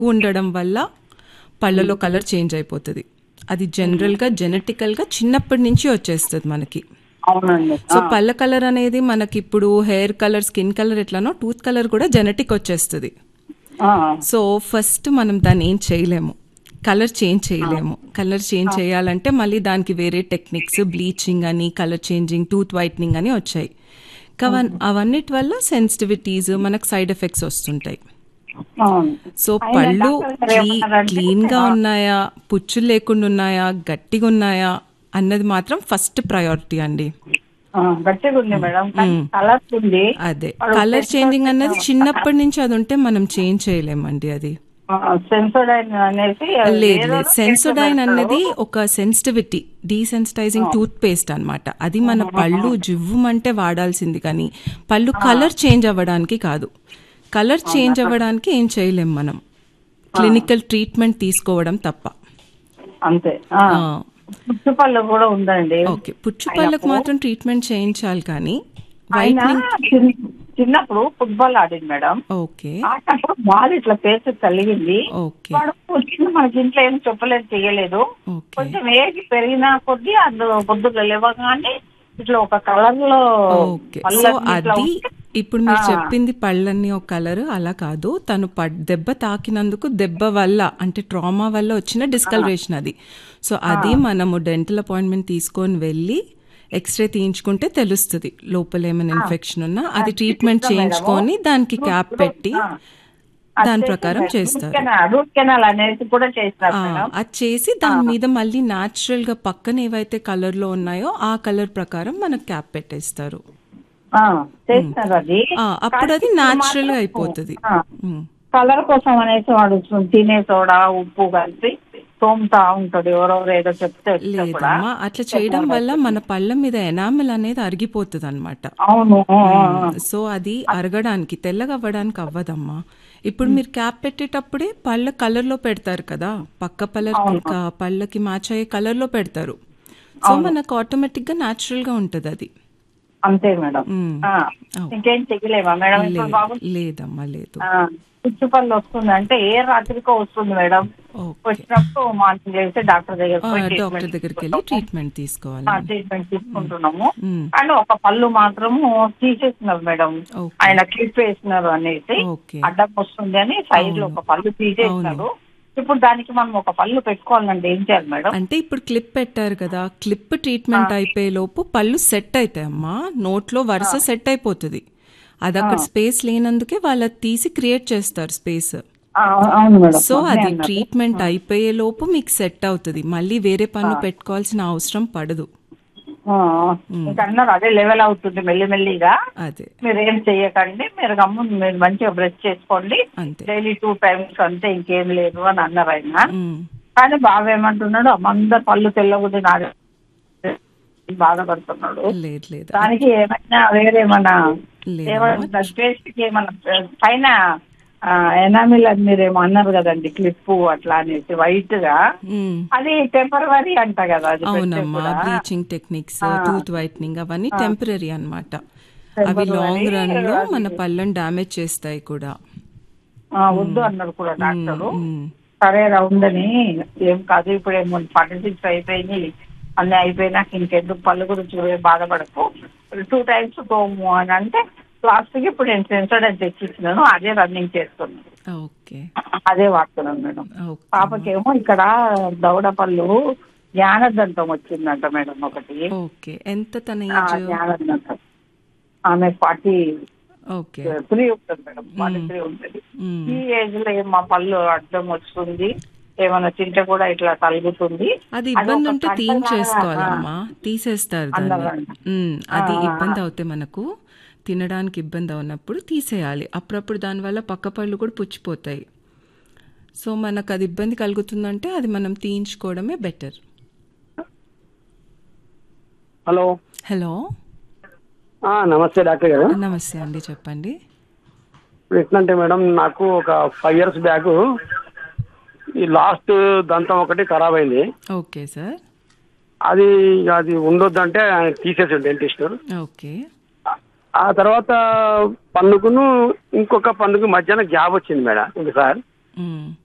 ఉండడం వల్ల పళ్ళలో కలర్ చేంజ్ అయిపోతుంది అది జనరల్గా జెనెటికల్గా చిన్నప్పటి నుంచి వచ్చేస్తుంది మనకి అవునండి సో పళ్ళ కలర్ అనేది మనకి ఇప్పుడు హెయిర్ కలర్ స్కిన్ కలర్ ఎట్లానో టూత్ కలర్ కూడా జెనెటిక్ వచ్చేస్తుంది ఆ, సో ఫస్ట్ మనం దాన్ని ఏం చేయలేము కలర్ చేంజ్ చేయలేము కలర్ చేంజ్ చేయాలంటే మళ్ళీ దానికి వేరే టెక్నిక్స్ బ్లీచింగ్ అని కలర్ చేంజింగ్ టూత్ వైట్నింగ్ అని వచ్చాయి కవన్ అవన్నిటి వల్ల సెన్సిటివిటీస్ మనకు సైడ్ ఎఫెక్ట్స్ వస్తుంటాయి అవును సో అయినా పళ్ళు డాక్టర్ గారు ఏమన్నారంటే, క్లీన్ గా ఉన్నాయా పుచ్చులు లేకుండా ఉన్నాయా గట్టిగా ఉన్నాయా అన్నది మాత్రం ఫస్ట్ ప్రయారిటీ అండి ఆ, గట్టిగా ఉంది మేడం కానీ కలర్స్ ఉంది అదే కలర్ చేంజింగ్ అన్నది చిన్నప్పటి నుంచి అది ఉంటే మనం చేంజ్ చేయలేమండి అది సెన్సోడైన్ అనేసి లేదు ఏదో లేదు సెన్సోడైన్ అన్నది ఒక సెన్సిటివిటీ డీసెన్సిటైజింగ్ టూత్ పేస్ట్ అనమాట అది మన పళ్ళు జివ్వుమంటే వాడాల్సింది కానీ పళ్ళు కలర్ చేంజ్ అవ్వడానికి కాదు కలర్ చేంజ్ అవ్వడానికి ఏం చేయలేం మనం క్లినికల్ ట్రీట్మెంట్ తీసుకోవడం తప్ప అంతే ఆ. ఆ, పుట్టుపళ్ళు కూడా ఉందండి ఓకే పుచ్చు పళ్ళకు మాత్రం ట్రీట్మెంట్ చేయించాలి కానీ ఆయన వైట్నింగ్ చిన్న- చిన్నప్పుడు ఫుట్బాల్ ఆడింది మేడం ఓకే ఆడినప్పుడు బాల్ ఇట్లా పేస్ట్ కలిగింది ఓకే వాడు వచ్చింది మనకి ఇంట్లో ఏం చెప్పలేదు చేయలేదు ఓకే కొంచెం ఏజ్ పెరిగిన కొద్దీ అందులో పొద్దున్న లేవగానే ఇట్లా ఒక కలర్ లో ఓకే సో పళ్ళన్నీ ఇట్లా అది ఉంటే, ఇప్పుడు మీరు చెప్పింది పళ్ళన్నీ ఒక కలర్ అలా కాదు తను పడ్ దెబ్బ తాకినందుకు దెబ్బ వల్ల అంటే ట్రామా వల్ల వచ్చిన డిస్కలరేషన్ అది సో అది మనము డెంటల్ అపాయింట్మెంట్ తీసుకొని వెళ్ళి ఎక్స్రే తీయించుకుంటే తెలుస్తుంది లోపల ఏమైనా ఇన్ఫెక్షన్ ఉన్నా అది ట్రీట్మెంట్ చేయించుకొని దానికి క్యాప్ పెట్టి దాని ప్రకారం చేస్తారు రూట్ కెనాల్ అనేసి కూడా చేస్తారు ఆ, మేడం అది చేసి దాని మీద మళ్ళీ న్యాచురల్ గా పక్కన ఏవైతే కలర్ లో ఉన్నాయో ఆ కలర్ ప్రకారం మనకు క్యాప్ పెట్టేస్తారు ఆ, చేస్తారు అది ఆ, అప్పుడు అది న్యాచురల్ గా అయిపోతుంది ఉమ్. కలర్ కోసం అనేసి వాడు తినే సోడా ఉప్పు కలిపి తోముతా ఉంటాడు ఎవరెవరు ఏదో చెప్తే వస్తే కూడా లేదమ్మా అట్లా చేయడం వల్ల మన పళ్ళ మీద ఎనామిల్ అనేది అరిగిపోతుంది అనమాట అవును సో అది అరగడానికి తెల్లగా అవ్వడానికి అవ్వదమ్మా ఇప్పుడు మీరు క్యాప్ పెట్టేటప్పుడే పళ్ళ కలర్ లో పెడతారు కదా పక్క పళ్ళ పళ్ళకి మ్యాచ్ అయ్యే కలర్ లో పెడతారు సో మనకు ఆటోమేటిక్ గా న్యాచురల్ గా ఉంటది అది అంతే మేడం మ్మ్. ఆ, ఇంకేం చెయ్యలేమా మేడం ఇప్పుడు లే- బాబు లేదమ్మా లేదు పుచ్చుపల్లి వస్తుంది అంటే ఏ రాత్రికో వస్తుంది మేడం ఓకే వచ్చినప్పుడు మార్నింగ్ చేస్తే డాక్టర్ దగ్గర పోయి డాక్టర్ ట్రీట్మెంట్ దగ్గరికి వెళ్ళి ట్రీట్మెంట్ తీసుకోవాలి ట్రీట్మెంట్ తీసుకుంటున్నాము మ్మ్. కానీ ఒక పళ్ళు మాత్రము తీసేస్తున్నారు మేడం ఓకే. ఆయన క్లిప్ వేసినారు అనేసి ఓకే అడ్డం వస్తుంది అని సైడ్ లో ఒక పళ్ళు తీసేసినారు ఇప్పుడు దానికి మనం ఒక పళ్ళు పెట్టుకోవాలంటే ఏం చేయాలి మేడం అంటే ఇప్పుడు క్లిప్ పెట్టారు కదా క్లిప్ ట్రీట్మెంట్ అయిపోయే లోపు పళ్ళు సెట్ అవుతాయి అమ్మా నోట్లో వరుస సెట్ అయిపోతుంది అది అక్కడ స్పేస్ లేనందుకే వాళ్ళు అది తీసి క్రియేట్ చేస్తారు స్పేస్ ఆ, అవును మేడం సో అది ట్రీట్మెంట్ అయిపోయే లోపు మీకు సెట్ అవుతుంది మళ్ళీ వేరే పన్ను పెట్టుకోవాల్సిన అవసరం పడదు ఆ, ఇంకా అన్నారు అదే లెవెల్ అవుతుంది మెల్లిమెల్లిగా అదే మీరు ఏం చెయ్యకండి మీరు గమ్ము మీరు మంచిగా బ్రష్ చేసుకోండి అంతే డైలీ టూ టైమ్స్ అంతే ఇంకేం లేదు అని అన్నారు ఆయన ఉమ్. కానీ బాగా ఏమంటున్నాడు అందరు పళ్ళు తెల్లగుది నాది బాధపడుతున్నాడు లేదు లేదు దానికి ఏమైనా వేరేమన్నా లేదు ఏమన్నా పేస్ట్ కి ఏమన్నా పైన ఎనామిల్ అని మీరేమో అన్నారు కదండి క్లిప్ అట్లా అనేసి వైట్ గా ఉమ్. అది టెంపరవరీ అంట కదా అది పెట్టే అవునమ్మా కూడా. బ్లీచింగ్ టెక్నిక్స్ టూత్ వైట్నింగ్ అవన్నీ టెంపరీ అన్నమాట అవి లాంగ్ రన్ లో మన పళ్ళని డ్యామేజ్ చేస్తాయి కూడా ఆ, వద్దు అన్నారు కూడా డాక్టర్ ఉమ్. సరే రా ఉందని ఏం కాదు ఇప్పుడు ఏమో ఫార్టీ సిక్స్ అయిపోయినాయి అన్ని అయిపోయినాక ఇంకెందుకు పళ్ళు గురించి నువ్వేం బాధపడకు టూ టైమ్స్ తోము అని అంటే లాస్ట్ కి ఇప్పుడు నేను సెన్సర్ తెచ్చిచ్చినాను అదే రన్నింగ్ చేస్తున్నాను ఓకే అదే వాడుతున్నాను మేడం ఓకే పాపకేమో ఇక్కడ దవడ పళ్ళు జ్ఞానదంతం వచ్చిందంట మేడం ఒకటి ఓకే ఎంత తన ఆ, ఏజ్ జ్ఞానదంతం ఆమె ఫార్టీ ఓకే త్రీ ఉంటుంది మేడం ఫార్టీ త్రీ ఉంటుంది ఉమ్. ఈ ఏజ్ లో ఏం మా పళ్ళు అడ్డం వస్తుంది ఏమైనా తింటే కూడా ఇట్లా తలుగుతుంది అది ఇబ్బంది ఒక ఉంటే కట్టలాగా, తీయించేసుకోవాలమ్మా తీసేస్తారు దాన్ని అన్నదంట. ఉమ్, అది ఇబ్బంది అవుతే మనకు తినడానికి ఇబ్బంది అవునప్పుడు తీసేయాలి అప్పుడప్పుడు దానివల్ల పక్క పళ్ళు కూడా పుచ్చిపోతాయి సో మనకు అది ఇబ్బంది కలుగుతుందంటే అది మనం తీయించుకోవడమే బెటర్ హలో హలో ఆ, నమస్తే డాక్టర్ గారు నమస్తే అండి చెప్పండి ఇప్పుడు ఎట్లంటే మేడం నాకు ఒక ఫైవ్ ఇయర్స్ బ్యాక్ ఈ లాస్ట్ దంతం ఒకటి ఖరాబ్ అయింది ఓకే సార్ అది అది ఉండొద్దంటే ఆయన తీసేసాడు డెంటిస్ట్ ఓకే ఆ తర్వాత పన్నుకును ఇంకొక పన్నుకు మధ్యాహ్నం గ్యాప్ వచ్చింది మేడం ఇంక సార్ ఉమ్,